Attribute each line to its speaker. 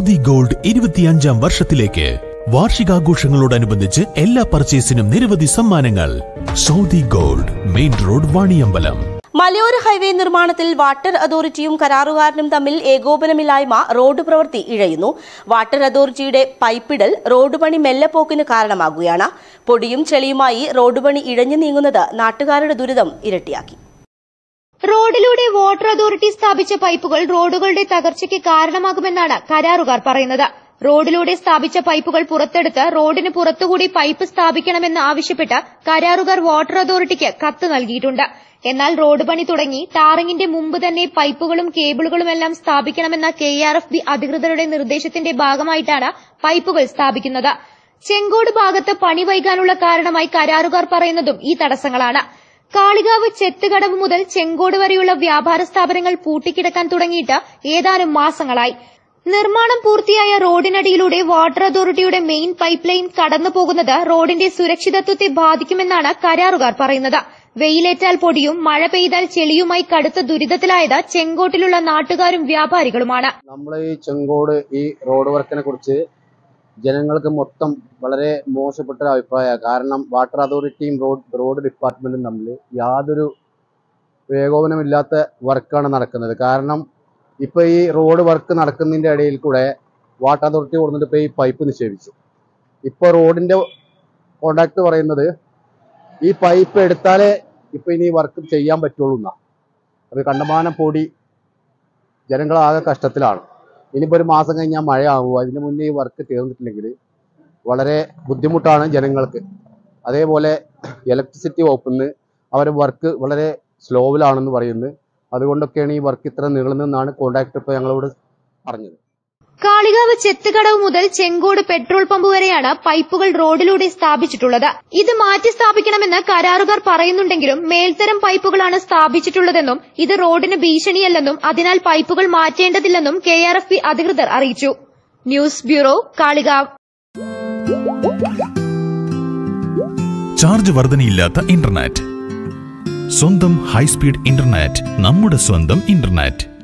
Speaker 1: Saudi gold ഇരുപത്തിയഞ്ചാം വർഷത്തിലേക്ക് വാർഷികാഘോഷങ്ങളോടനുബന്ധിച്ച് എല്ലാ പർച്ചേസിനും നിരവധി സമ്മാനങ്ങൾ Saudi gold main road Vaniyambalam
Speaker 2: മലയോര ഹൈവേ നിർമ്മാണത്തിൽ വാട്ടർ അതോറിറ്റിയും കരാറുകാരനും തമ്മിൽ ഏകോപനമില്ലായ്മ റോഡ് പ്രവൃത്തി ഇഴയുന്നു വാട്ടർ അതോറിറ്റിയുടെ പൈപ്പിടൽ റോഡ് പണി മെല്ലെപ്പോക്കിന് കാരണമാകുകയാണ് പൊടിയും ചെളിയുമായി റോഡ് പണി ഇഴഞ്ഞു നീങ്ങുന്നത് നാട്ടുകാരുടെ ദുരിതം ഇരട്ടിയാക്കി
Speaker 3: റോഡിലൂടെ വാട്ടർ അതോറിറ്റി സ്ഥാപിച്ച പൈപ്പുകൾ റോഡുകളുടെ തകർച്ചയ്ക്ക് കാരണമാകുമെന്നാണ് കരാറുകാർ പറയുന്നത് റോഡിലൂടെ സ്ഥാപിച്ച പൈപ്പുകൾ പുറത്തെടുത്ത് റോഡിന് പുറത്തുകൂടി പൈപ്പ് സ്ഥാപിക്കണമെന്ന് ആവശ്യപ്പെട്ട് കരാറുകാർ വാട്ടർ അതോറിറ്റിക്ക് കത്ത് നൽകിയിട്ടുണ്ട് എന്നാൽ റോഡ് പണി തുടങ്ങി ടാറിങ്ങിന്റെ മുമ്പ് തന്നെ പൈപ്പുകളും കേബിളുകളുമെല്ലാം സ്ഥാപിക്കണമെന്ന കെ ആർ എഫ് ബി അധികൃതരുടെ നിർദ്ദേശത്തിന്റെ ഭാഗമായിട്ടാണ് പൈപ്പുകൾ സ്ഥാപിക്കുന്നത് ചെങ്കോട് ഭാഗത്ത് പണി വൈകാനുള്ള കാരണമായി കരാറുകാർ പറയുന്നതും ഈ തടസ്സങ്ങളാണ് കാളികാവ് ചെത്തുകടവ് മുതൽ ചെങ്കോട് വരെയുള്ള വ്യാപാര സ്ഥാപനങ്ങൾ പൂട്ടിക്കിടക്കാൻ തുടങ്ങിയിട്ട് ഏതാനും മാസങ്ങളായി നിർമ്മാണം പൂർത്തിയായ റോഡിനടിയിലൂടെ വാട്ടർ അതോറിറ്റിയുടെ മെയിൻ പൈപ്പ് ലൈൻ കടന്നു പോകുന്നത് റോഡിന്റെ സുരക്ഷിതത്വത്തെ ബാധിക്കുമെന്നാണ് കരാറുകാർ പറയുന്നത് വെയിലേറ്റാൽ പൊടിയും മഴ പെയ്താൽ ചെളിയുമായി കടുത്ത ദുരിതത്തിലായത് ചെങ്കോട്ടിലുള്ള നാട്ടുകാരും വ്യാപാരികളുമാണ്
Speaker 4: നമ്മൾ ഈ ചെങ്കോട് ഈ റോഡ് വർക്കിനെ കുറിച്ച് ജനങ്ങൾക്ക് മൊത്തം വളരെ മോശപ്പെട്ട ഒരു അഭിപ്രായമാണ് കാരണം വാട്ടർ അതോറിറ്റിയും റോഡ് റോഡ് ഡിപ്പാർട്ട്മെന്റും തമ്മിൽ യാതൊരു ഏകോപനമില്ലാത്ത വർക്കാണ് നടക്കുന്നത് കാരണം ഇപ്പോൾ ഈ റോഡ് വർക്ക് നടക്കുന്നതിൻ്റെ ഇടയിൽ കൂടെ വാട്ടർ അതോറിറ്റി കൊടുത്തിട്ട് ഇപ്പോൾ ഈ പൈപ്പ് നിക്ഷേപിച്ചു ഇപ്പോൾ റോഡിൻ്റെ കോണ്ടാക്ട് പറയുന്നത് ഈ പൈപ്പ് എടുത്താലേ ഇപ്പോൾ ഇനി വർക്ക് ചെയ്യാൻ പറ്റുള്ളൂ എന്നാണ് അത് കണ്ടമാനം പൊടി ജനങ്ങളാകെ കഷ്ടത്തിലാണ് ഇനിയിപ്പോൾ ഒരു മാസം കഴിഞ്ഞാൽ മഴയാകുമോ അതിന് മുന്നേ ഈ വർക്ക് തീർന്നിട്ടില്ലെങ്കിൽ വളരെ ബുദ്ധിമുട്ടാണ് ജനങ്ങൾക്ക് അതേപോലെ ഇലക്ട്രിസിറ്റി വകുപ്പിൽ നിന്ന് അവർ വർക്ക് വളരെ സ്ലോവിലാണെന്ന് പറയുന്നത് അതുകൊണ്ടൊക്കെയാണ് ഈ വർക്ക് ഇത്ര നീളുന്നതെന്നാണ് കോൺട്രാക്ടർ ഇപ്പോൾ ഞങ്ങളോട് പറഞ്ഞത്
Speaker 3: കാളികാവ് ചെത്തുകടവ് മുതൽ ചെങ്കോട് പെട്രോൾ പമ്പ് വരെയാണ് പൈപ്പുകൾ റോഡിലൂടെ സ്ഥാപിച്ചിട്ടുള്ളത് ഇത് മാറ്റി സ്ഥാപിക്കണമെന്ന് കരാറുകാർ പറയുന്നുണ്ടെങ്കിലും മേൽത്തരം പൈപ്പുകളാണ് സ്ഥാപിച്ചിട്ടുള്ളതെന്നും ഇത് റോഡിന് ഭീഷണിയല്ലെന്നും അതിനാൽ പൈപ്പുകൾ മാറ്റേണ്ടതില്ലെന്നും കെ ആർ എഫ് പി അധികൃതർ അറിയിച്ചു ന്യൂസ് ബ്യൂറോ കാളികാവ്
Speaker 1: ചാർജ് വർധനയില്ലാത്ത ഇന്റർനെറ്റ് സ്വന്തം ഹൈസ്പീഡ് ഇന്റർനെറ്റ് നമ്മുടെ സ്വന്തം ഇന്റർനെറ്റ്